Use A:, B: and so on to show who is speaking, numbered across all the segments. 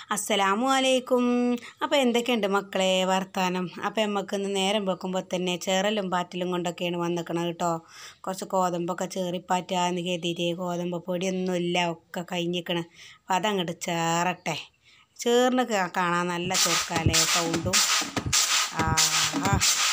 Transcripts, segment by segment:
A: അസ്സലാമു അലൈക്കും അപ്പോൾ എന്തൊക്കെയുണ്ട് മക്കളെ വർത്താനം അപ്പോൾ നമുക്ക് ഇന്ന് നേരം വെക്കുമ്പോൾ തന്നെ ചേറലും പാറ്റലും കൊണ്ടൊക്കെയാണ് വന്നിക്കണത് കേട്ടോ കുറച്ച് ഗോതമ്പൊക്കെ ചേറിപ്പാറ്റാന്ന് കരുതിയിട്ട് ഗോതമ്പ് പൊടിയൊന്നുമില്ല ഒക്കെ കഴിഞ്ഞിക്കണ് അപ്പോൾ അതങ്ങോട്ട് ചേറട്ടെ ചേർന്ന് കാ- കാണാൻ നല്ല ചെറുക്കാലേ സൗണ്ടും ആ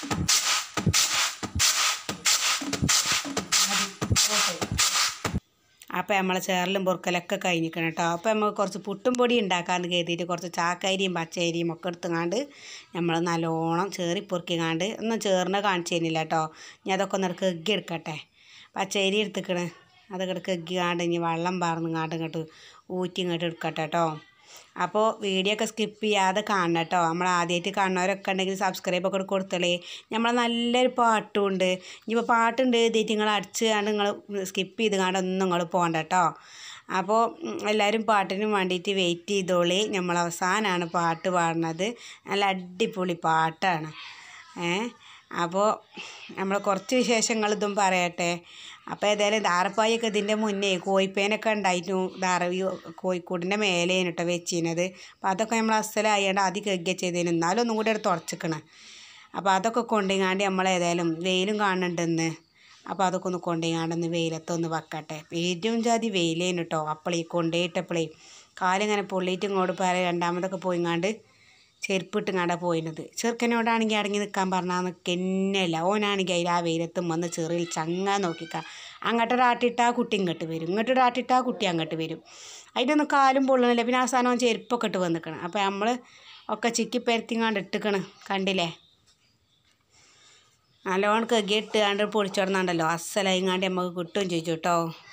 A: അപ്പോൾ നമ്മളെ ചേറലും പൊറുക്കലൊക്കെ കഴിഞ്ഞിക്കണം കേട്ടോ അപ്പോൾ നമുക്ക് കുറച്ച് പുട്ടും പൊടി ഉണ്ടാക്കാമെന്ന് കരുതിയിട്ട് കുറച്ച് ചാക്കരിയും പച്ചരിയും ഒക്കെ എടുത്തുങ്ങാണ്ട് നമ്മൾ നല്ലോണം ചേറി പൊറുക്കിങ്ങാണ്ട് ഒന്നും ചേർന്ന് കാണിച്ചു തരുന്നില്ല കേട്ടോ ഞാൻ അതൊക്കെ ഒന്ന് കെഗ്ഗി എടുക്കട്ടെ പച്ചരി എടുത്തിക്കണ് അതൊക്കെ കെഗ്ഗിങ്ങാണ്ട് ഇനി വെള്ളം പാർന്നിങ്ങാണ്ട് ഇങ്ങോട്ട് ഊറ്റി ഇങ്ങോട്ട് എടുക്കട്ടെ കേട്ടോ അപ്പോൾ വീഡിയോ ഒക്കെ സ്കിപ്പ് ചെയ്യാതെ കാണണം കേട്ടോ നമ്മൾ ആദ്യമായിട്ട് കാണുന്നവരൊക്കെ ഉണ്ടെങ്കിൽ സബ്സ്ക്രൈബ് ഒക്കെ കൊടുത്തളേ നമ്മളെ നല്ലൊരു പാട്ടും ഉണ്ട് ഇനിയിപ്പോൾ പാട്ടുണ്ട് എഴുതിയിട്ട് നിങ്ങൾ അടിച്ച് കണ്ട് നിങ്ങൾ സ്കിപ്പ് ചെയ്ത് കണ്ട് ഒന്നും നിങ്ങൾ പോകണ്ട കേട്ടോ അപ്പോൾ ഉം, എല്ലാവരും പാട്ടിന് വേണ്ടിയിട്ട് വെയിറ്റ് ചെയ്തോളി നമ്മൾ അവസാനമാണ് പാട്ട് പാടുന്നത് നല്ല അടിപൊളി പാട്ടാണ് ഏ അപ്പോൾ നമ്മൾ കുറച്ച് വിശേഷങ്ങൾ ഇതും പറയട്ടെ അപ്പോൾ ഏതായാലും ധാരപ്പായൊക്കെ ഇതിൻ്റെ മുന്നേ കോഴിപ്പേനൊക്കെ ഉണ്ടായിരുന്നു ധാര ഈ കോഴിക്കൂടിൻ്റെ മേലേന് കേട്ടോ വെച്ചിരുന്നത് അപ്പോൾ അതൊക്കെ നമ്മൾ അസലായതുകൊണ്ട് ആദ്യം കെഗ്ഗ ചെയ്തതിന് എന്നാലും ഒന്നും കൂടി എടുത്ത് ഉറച്ചിക്കണം അപ്പോൾ അതൊക്കെ കൊണ്ടുങ്ങാണ്ട് നമ്മൾ ഏതായാലും വെയിലും കാണുന്നുണ്ടെന്ന് അപ്പോൾ അതൊക്കെ ഒന്ന് കൊണ്ടുങ്ങാണ്ടൊന്ന് വെയിലത്തൊന്ന് വെക്കട്ടെ ഏറ്റവും ജാതി വെയിലേന് കേട്ടോ അപ്പളേ കൊണ്ടുപോയിട്ടപ്പോഴേ കാലിങ്ങനെ പൊള്ളിയിട്ട് ഇങ്ങോട്ട് പോയാൽ രണ്ടാമതൊക്കെ പോയിങ്ങാണ്ട് ചെരുപ്പിട്ടുങ്ങാണ്ടാ പോയിനത് ചെറുക്കനോടാണെങ്കിൽ അടങ്ങി നിൽക്കാൻ പറഞ്ഞാൽ നിൽക്കന്നെയല്ല ഓനാണെങ്കിൽ അതിൽ ആ വെയിലത്തും വന്ന് ചെറിയിൽ ചങ്ങാ നോക്കിക്ക അങ്ങോട്ടൊരാട്ടിട്ടാ കുട്ടി ഇങ്ങോട്ട് വരും ഇങ്ങോട്ടൊരാട്ടിട്ടാ കുട്ടി അങ്ങോട്ട് വരും അതിനൊന്നും കാലും പൊള്ളണില്ല പിന്നെ അവസാനം അവൻ ചെരുപ്പൊക്കെ ഇട്ട് വന്നിക്കണം അപ്പോൾ നമ്മൾ ഒക്കെ ചിക്കി പരത്തിങ്ങാണ്ട് ഇട്ടിക്കണ് കണ്ടില്ലേ നല്ലോണം കെഗി ഇട്ടുകാണ്ട് പൊടിച്ചോടുന്നുണ്ടല്ലോ അസലായിങ്ങാണ്ട് നമുക്ക് കിട്ടും ചോദിച്ചു കേട്ടോ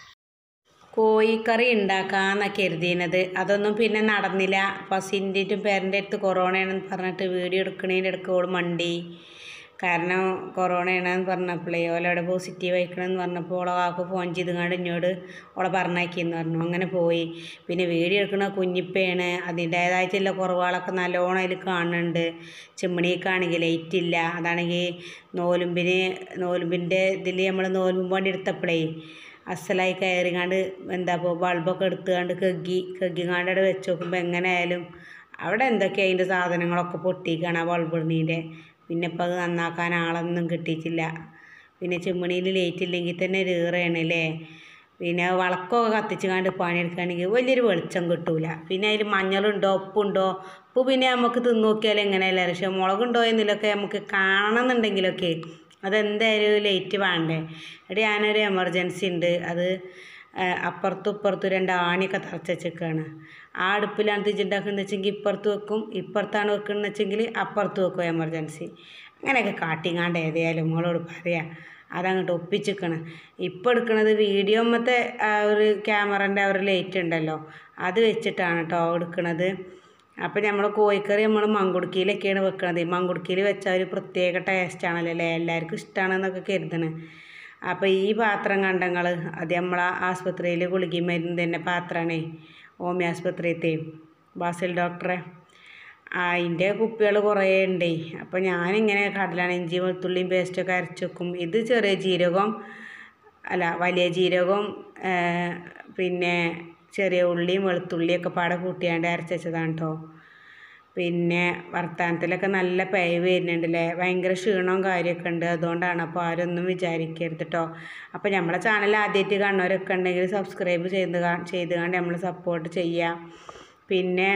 A: കോഴിക്കറി ഉണ്ടാക്കാന്നൊക്കെ കരുതിയത് അതൊന്നും പിന്നെ നടന്നില്ല ഫസിൻ്റെറ്റും പേരൻ്റെ അടുത്ത് കൊറോണയാണെന്ന് പറഞ്ഞിട്ട് വീഡിയോ എടുക്കണേൻ്റെ ഇടയ്ക്ക് ഓൾ മണ്ടി കാരണം കൊറോണയാണെന്ന് പറഞ്ഞപ്പോഴേ ഓലവിടെ പോസിറ്റീവ് ആയിക്കണമെന്ന് പറഞ്ഞപ്പോൾ ഓളെ വാക്ക് ഫോൺ ചെയ്തുകൊണ്ട് എന്നോട് ഓളെ പറഞ്ഞയക്കിയെന്ന് പറഞ്ഞു അങ്ങനെ പോയി പിന്നെ വീഡിയോ എടുക്കണ കുഞ്ഞിപ്പയാണ് അതിൻ്റേതായിട്ടുള്ള കുറവുകളൊക്കെ നല്ലോണം അതിൽ കാണുന്നുണ്ട് ചിമ്മണിക്കാണെങ്കിൽ ലൈറ്റ് ഇല്ല അതാണെങ്കിൽ നോലുമ്പിന് നോലുമ്പിൻ്റെ ഇതിൽ നമ്മൾ നോലുമ്പ് വേണ്ടി എടുത്തപ്പോഴേ അസലായി കയറിങ്ങാണ്ട് എന്താ ഇപ്പോൾ ബൾബൊക്കെ എടുത്തുകൊണ്ട് കെഗ്ഗി കെഗ്ഗിങ്ങാണ്ട് അവിടെ വെച്ച് നോക്കുമ്പോൾ എങ്ങനെ ആയാലും അവിടെ എന്തൊക്കെയാണ് അതിൻ്റെ സാധനങ്ങളൊക്കെ പൊട്ടിക്കാണ് ആ ബൾബ് ഇടുന്നതിൻ്റെ പിന്നെ ഇപ്പം അത് നന്നാക്കാൻ ആളൊന്നും കിട്ടിയിട്ടില്ല പിന്നെ ചിമ്മിണിയിൽ ലേറ്റ് ഇല്ലെങ്കിൽ തന്നെ ഒരു ഈറയാണ് അല്ലേ പിന്നെ വളക്കമൊക്കെ കത്തിച്ച് കണ്ട് പണിയെടുക്കുകയാണെങ്കിൽ വലിയൊരു വെളിച്ചം കിട്ടൂല പിന്നെ അതിൽ മഞ്ഞളുണ്ടോ ഉപ്പുണ്ടോ ഉപ്പ് പിന്നെ നമുക്ക് തിന്ന് നോക്കിയാൽ എങ്ങനെയല്ല പക്ഷെ മുളകുണ്ടോ എന്നിലൊക്കെ നമുക്ക് കാണണമെന്നുണ്ടെങ്കിലൊക്കെ അതെന്തായാലും ലേറ്റ് വേണ്ടേ എടി ഞാനൊരു എമർജൻസി ഉണ്ട് അത് ആ, അപ്പുറത്തും ഇപ്പുറത്തും രണ്ട് ആണിയൊക്കെ തറച്ച് വെച്ചേക്കാണ് ആ അടുപ്പിലാണ് തിച്ചുണ്ടാക്കുന്നത് വെച്ചെങ്കിൽ ഇപ്പുറത്ത് വെക്കും ഇപ്പുറത്താണ് വെക്കുന്നത് വെച്ചെങ്കിൽ അപ്പുറത്ത് വെക്കും എമർജൻസി അങ്ങനെയൊക്കെ കാട്ടിങ്ങാണ്ട് ഏതായാലും മോളോട് പറയാം അതങ്ങോട്ട് ഒപ്പിച്ചിക്കണം ഇപ്പോൾ എടുക്കുന്നത് വീഡിയോമത്തെ ആ ഒരു ക്യാമറൻ്റെ ആ ഒരു ലൈറ്റ് ഉണ്ടല്ലോ അത് വെച്ചിട്ടാണ് കേട്ടോ എടുക്കുന്നത് അപ്പോൾ നമ്മൾ കോഴിക്കറി നമ്മൾ മങ്കുടുക്കിയിലൊക്കെയാണ് വെക്കണത് മങ്കുടുക്കിയിൽ വെച്ചാൽ ഒരു പ്രത്യേക ടേസ്റ്റാണല്ലോ അല്ലേ എല്ലാവർക്കും ഇഷ്ടമാണെന്നൊക്കെ കരുതണ് അപ്പോൾ ഈ പാത്രം കണ്ടങ്ങൾ അത് നമ്മളെ ആസ്പത്രിയിൽ ഗുളിക മരുന്ന് തന്നെ പാത്രമാണേ ഹോമിയോ ആസ്പത്രിയത്തെ ബാസിൽ ഡോക്ടറെ അതിൻ്റെ കുപ്പികൾ കുറേ ഉണ്ടേ അപ്പോൾ ഞാനിങ്ങനെ കടലാണ് ഇഞ്ചി വെളുത്തുള്ളിയും പേസ്റ്റൊക്കെ അരച്ച് വെക്കും ഇത് ചെറിയ ജീരകം അല്ല വലിയ ജീരകം ആ, പിന്നെ ചെറിയ ഉള്ളിയും വെളുത്തുള്ളിയൊക്കെ പാടെ കൂട്ടിയാണ്ട് അരച്ച് വെച്ചതാണ് കേട്ടോ പിന്നെ വർത്തമാനത്തിലൊക്കെ നല്ല പയവ് വരുന്നുണ്ടല്ലേ ഭയങ്കര ക്ഷീണവും കാര്യമൊക്കെ ഉണ്ട് അതുകൊണ്ടാണ് അപ്പോൾ ആരൊന്നും വിചാരിക്കരുത് കേട്ടോ അപ്പോൾ നമ്മളെ ചാനൽ ആദ്യമായിട്ട് കാണുന്നവരൊക്കെ ഉണ്ടെങ്കിൽ സബ്സ്ക്രൈബ് ചെയ്ത് കാ- ചെയ്ത് കണ്ട് നമ്മൾ സപ്പോർട്ട് ചെയ്യുക പിന്നെ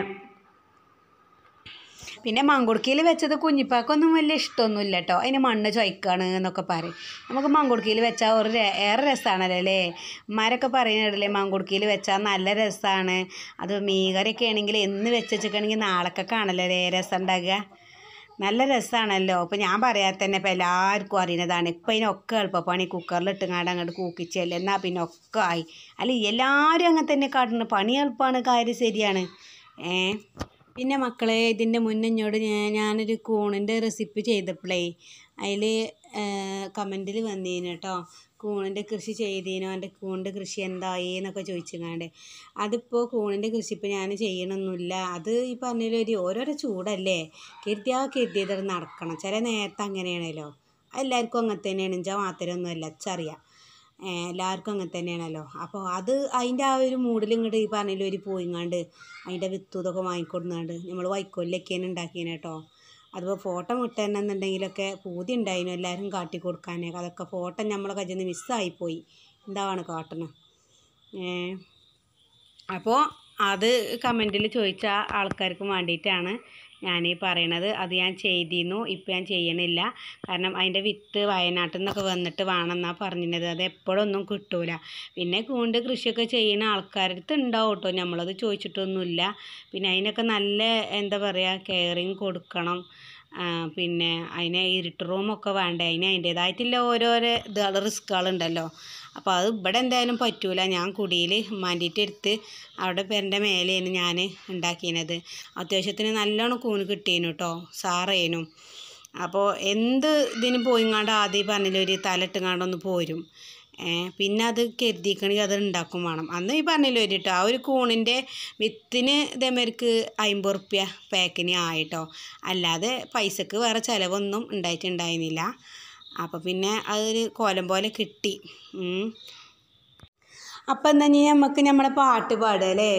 A: പിന്നെ മങ്കുടുക്കിയിൽ വെച്ചത് കുഞ്ഞിപ്പാക്കൊന്നും വലിയ ഇഷ്ടമൊന്നുമില്ല കേട്ടോ അതിന് മണ്ണ് ചൊയ്ക്കാണ് എന്നൊക്കെ പറയും നമുക്ക് മങ്കുടുക്കിയിൽ വെച്ചാൽ ഒരു ര- ഏറെ രസമാണല്ലോ അല്ലേ ഉമ്മാരൊക്കെ പറയുന്നില്ലേ മങ്കുടുക്കിയിൽ വെച്ചാൽ നല്ല രസമാണ് അത് മീൻകറിയൊക്കെ ആണെങ്കിൽ എന്ന് വെച്ചിട്ടുണ്ടെങ്കിൽ നാളൊക്കെ കാണല്ലോ അല്ലേ രസം ഉണ്ടാകുക നല്ല രസമാണല്ലോ ഇപ്പം ഞാൻ പറയാതെ തന്നെ ഇപ്പം എല്ലാവർക്കും അറിയുന്നതാണ് ഇപ്പം ഇതിനൊക്കെ എളുപ്പപ്പണി കുക്കറിൽ ഇട്ടുങ്ങാണ്ട് അങ്ങോട്ട് കൂക്കിച്ചല്ലേ എന്നാൽ പിന്നെ ഒക്കെ ആയി അല്ല എല്ലാവരും അങ്ങനെ തന്നെ കാട്ടുന്നു പണി എളുപ്പമാണ് കാര്യം ശരിയാണ് ഏ പിന്നെ മക്കളെ ഇതിൻ്റെ മുന്നോട് ഞാൻ ഞാനൊരു കൂണിൻ്റെ റെസിപ്പി ചെയ്തപ്പോഴേ അതിൽ കമൻറ്റിൽ വന്നീന് കേട്ടോ കൂണിൻ്റെ കൃഷി ചെയ്തീനോ എൻ്റെ കൂണിൻ്റെ കൃഷി എന്തായി എന്നൊക്കെ ചോദിച്ചിങ്ങാണ്ട് അതിപ്പോൾ കൂണിൻ്റെ കൃഷി ഇപ്പോൾ ഞാൻ ചെയ്യണമൊന്നുമില്ല അത് ഈ പറഞ്ഞൊരു ഓരോരോ ചൂടല്ലേ കരുതിയാ കരുതിയത് നടക്കണം ചില നേരത്തെ അങ്ങനെയാണല്ലോ എല്ലാവർക്കും അങ്ങനെ തന്നെയാണ് ഇഞ്ചാൽ മാത്രമൊന്നുമല്ല ചറിയാം എല്ലാവർക്കും അങ്ങനെ തന്നെയാണല്ലോ അപ്പോൾ അത് അതിൻ്റെ ആ ഒരു മൂഡിൽ ഇങ്ങോട്ട് ഈ പറഞ്ഞതിൽ ഒരു പോയിങ്ങാണ്ട് അതിൻ്റെ വിത്തും ഇതൊക്കെ വാങ്ങിക്കൊടുന്നാണ്ട് നമ്മൾ വൈക്കോലിലൊക്കെയാണ് ഉണ്ടാക്കിയത് കേട്ടോ അതുപോലെ ഫോട്ടോ വിട്ടെന്നുണ്ടെങ്കിലൊക്കെ പൂതി ഉണ്ടായിരുന്നു എല്ലാവരും കാട്ടി കൊടുക്കാനൊക്കെ അതൊക്കെ ഫോട്ടോ നമ്മളെ കയ്യിൽ നിന്ന് മിസ്സായിപ്പോയി എന്താണ് കാട്ടണം ഏ അപ്പോൾ അത് കമൻറ്റിൽ ചോദിച്ച ആൾക്കാർക്ക് വേണ്ടിയിട്ടാണ് ഞാൻ ഈ പറയണത് അത് ഞാൻ ചെയ്തിരുന്നു ഇപ്പം ഞാൻ ചെയ്യണില്ല കാരണം അതിൻ്റെ വിത്ത് വയനാട്ടിൽ നിന്നൊക്കെ വന്നിട്ട് വേണമെന്നാണ് പറഞ്ഞിരുന്നത് അത് എപ്പോഴൊന്നും കിട്ടൂല പിന്നെ കൂണ്ട് കൃഷിയൊക്കെ ചെയ്യുന്ന ആൾക്കാരുടെ അടുത്ത് ഉണ്ടാവും കേട്ടോ നമ്മളത് ചോദിച്ചിട്ടൊന്നുമില്ല പിന്നെ അതിനൊക്കെ നല്ല എന്താ പറയുക കെയറിങ് കൊടുക്കണം ആ, പിന്നെ അതിന് ഇരുട്ട് റൂമൊക്കെ വേണ്ടേ അതിന് അതിൻ്റേതായിട്ടുള്ള ഓരോരോ ഇതുകൾ റിസ്ക്കുകളുണ്ടല്ലോ അപ്പോൾ അത് ഇവിടെ എന്തായാലും പറ്റൂല ഞാൻ കുടിയിൽ മാൻഡിയിട്ട് എടുത്ത് അവിടെ പേരൻ്റെ മേലെയാണ് ഞാൻ ഉണ്ടാക്കിയത് അത്യാവശ്യത്തിന് നല്ലോണം കൂണ് കിട്ടീനു കേട്ടോ സാറേനും അപ്പോൾ എന്ത് ഇതിന് പോയിങ്ങാണ്ട് ആദ്യം പറഞ്ഞില്ല ഒരു തലട്ടുങ്ങാണ്ടൊന്ന് പോരും ഏ, പിന്നെ അത് കരുതിക്കണമെങ്കിൽ അത് ഉണ്ടാക്കും വേണം അന്ന് ഈ പറഞ്ഞില്ല ഒരു കേട്ടോ ആ ഒരു കൂണിൻ്റെ വിത്തിന് ഇതേമാർക്ക് അമ്പത് റുപ്യ പാക്കിന് ആയിട്ടോ അല്ലാതെ പൈസക്ക് വേറെ ചിലവൊന്നും ഉണ്ടായിട്ടുണ്ടായിരുന്നില്ല അപ്പോൾ പിന്നെ അതൊരു കോലം പോലെ കിട്ടി ഉം. അപ്പം എന്നാ ഇനി നമുക്ക് നമ്മളെ പാട്ട് പാടുക അല്ലേ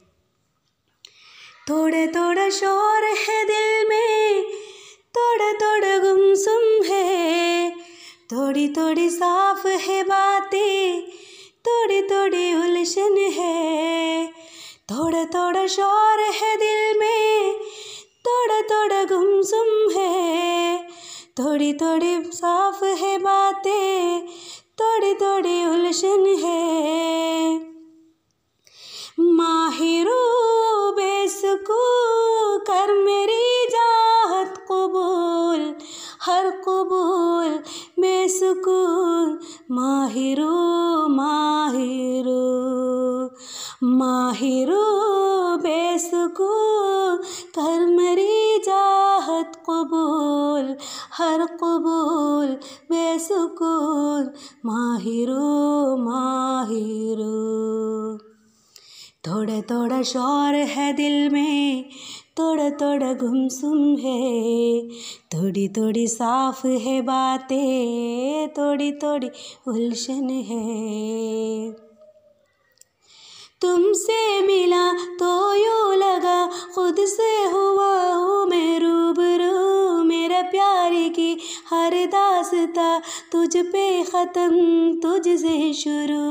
A: थोड़े थोड़ा शोर है दिल में थोड़ा थोड़ा गुमसुम है थोड़ी थोड़ी साफ है बातें थोड़ी थोड़ी उलझन है थोड़ा थोड़ा शोर है दिल में थोड़ा थोड़ा गुमसुम है थोड़ी थोड़ी साफ है बातें थोड़ी थोड़ी उलझन है माहिरो बेसकू कर मेरी जात कबूल हर कबूल बेसकून माहिरो माहिरो माहिरो बेसकू कर मेरी जाहत कबूल हर कबूल बेसकून माहिरो माहिरो थोड़ा थोड़ा शोर है दिल में थोड़ा थोड़ा गुमसुम है थोड़ी थोड़ी साफ है बातें थोड़ी थोड़ी उलझन है तुमसे मिला तो यूँ लगा खुद से हुआ हूँ मैं रूबरू मेरा प्यार की हर दास्ता तुझ पे ख़त्म तुझसे शुरू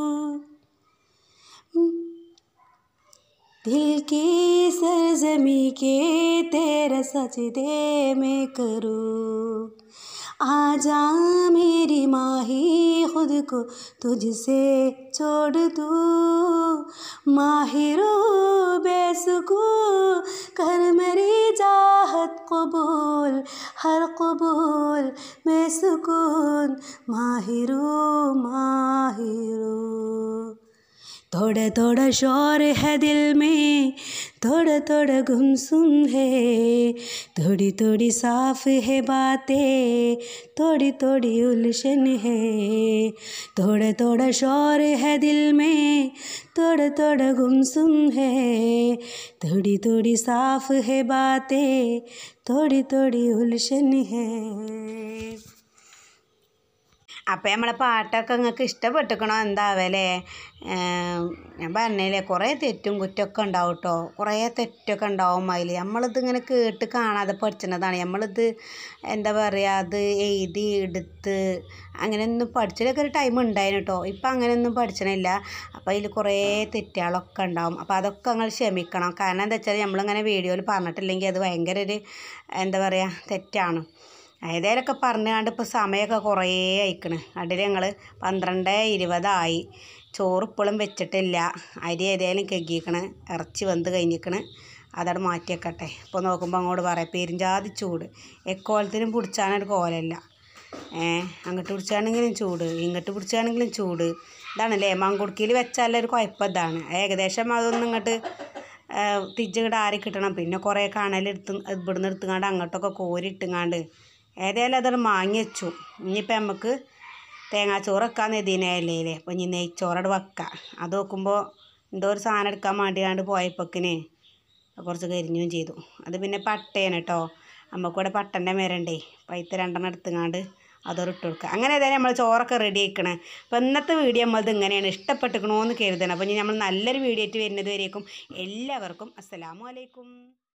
A: दिल की सरजमी के तेरा सजदे में करूँ आजा मेरी माही खुद को तुझसे छोड़ दूँ माहिरो बेसुकू कर मेरी चाहत कबूल हर कबूल बेसुकून माहिरो माहिरो थोड़ा थोड़ा शोर है दिल में थोड़ा थोड़ा गुमसुम है थोड़ी थोड़ी साफ है बातें थोड़ी थोड़ी उलझन है थोड़ा थोड़ा शोर है दिल में थोड़ा थोड़ा गुमसुम है थोड़ी थोड़ी साफ है बातें थोड़ी थोड़ी उलझन है അപ്പം നമ്മളെ പാട്ടൊക്കെ നിങ്ങൾക്ക് ഇഷ്ടപ്പെട്ടിക്കണോ എന്താവല്ലേ ഞാൻ പറഞ്ഞില്ലേ കുറേ തെറ്റും കുറ്റമൊക്കെ ഉണ്ടാവും കേട്ടോ കുറേ തെറ്റൊക്കെ ഉണ്ടാവും അതിൽ നമ്മളിത് ഇങ്ങനെ കേട്ട് കാണാതെ പഠിച്ചതാണ് നമ്മളിത് എന്താ പറയുക അത് എഴുതി എടുത്ത് അങ്ങനെയൊന്നും പഠിച്ചതിലൊക്കെ ഒരു ടൈം ഉണ്ടായിരുന്നു കേട്ടോ ഇപ്പം അങ്ങനെയൊന്നും പഠിച്ചണില്ല അപ്പോൾ അതിൽ കുറേ തെറ്റുകളൊക്കെ ഉണ്ടാവും അപ്പോൾ അതൊക്കെ നിങ്ങൾ ക്ഷമിക്കണം കാരണം എന്താ വെച്ചാൽ നമ്മളിങ്ങനെ വീഡിയോയിൽ പറഞ്ഞിട്ടില്ലെങ്കിൽ അത് ഭയങ്കര ഒരു എന്താ പറയുക തെറ്റാണ് ഏതേലൊക്കെ പറഞ്ഞാണ്ട് ഇപ്പോൾ സമയമൊക്കെ കുറേ അയക്കണ് അതിൽ ഞങ്ങൾ പന്ത്രണ്ട് ഇരുപതായി ചോറ് ഇപ്പോഴും വെച്ചിട്ടില്ല അരി ഏതേലും കെക്കിക്കണ് ഇറച്ചി വെന്ത് കഴിഞ്ഞിക്കണ് അതവിടെ മാറ്റി വെക്കട്ടെ ഇപ്പോൾ നോക്കുമ്പോൾ അങ്ങോട്ട് പറയാം പെരിഞ്ചാതി ചൂട് എക്കോലത്തിനും പിടിച്ചാനൊരു കോലല്ല ഏ അങ്ങോട്ട് പിടിച്ചാണെങ്കിലും ചൂട് ഇങ്ങോട്ട് പിടിച്ചാണെങ്കിലും ചൂട് ഇതാണല്ലേ മങ്കുടുക്കിയിൽ വെച്ചാലൊരു കുഴപ്പം ഇതാണ് ഏകദേശം അതൊന്നും ഇങ്ങോട്ട് തിരിച്ചിങ്ങോട്ട് ആരി കിട്ടണം പിന്നെ കുറേ കണലെടുത്ത് ഇവിടുന്ന് എടുത്തുങ്ങാണ്ട് അങ്ങോട്ടൊക്കെ കോരി ഇട്ടുങ്ങാണ്ട് ഏതായാലും അതൊരു മാങ്ങി വെച്ചു ഇനിയിപ്പോൾ നമുക്ക് തേങ്ങാച്ചോറ് വെക്കാൻ എതിനല്ലേ അപ്പോൾ ഇനി നെയ്ച്ചോറോട് വെക്കാം അത് നോക്കുമ്പോൾ എന്തോ ഒരു സാധനം എടുക്കാൻ വേണ്ടിയാണ്ട് പോയപ്പോക്കിന് കുറച്ച് കരിഞ്ഞും ചെയ്തു അത് പിന്നെ പട്ടയാണ് കേട്ടോ നമുക്കിവിടെ പട്ടൻ്റെ മരണ്ടേ പൈത്ത രണ്ടെണ്ണം എടുത്തുങ്ങാണ്ട് അതോടെ ഇട്ട് കൊടുക്കുക അങ്ങനെ ഏതായാലും നമ്മൾ ചോറൊക്കെ റെഡി ആക്കണേ അപ്പോൾ ഇന്നത്തെ വീഡിയോ നമ്മളത് ഇങ്ങനെയാണ് ഇഷ്ടപ്പെട്ടിക്കണോ എന്ന് കരുതണം അപ്പോൾ ഇനി നമ്മൾ നല്ലൊരു വീഡിയോ ആയിട്ട് വരുന്നത് വരേക്കും എല്ലാവർക്കും അസ്സലാമു അലൈക്കും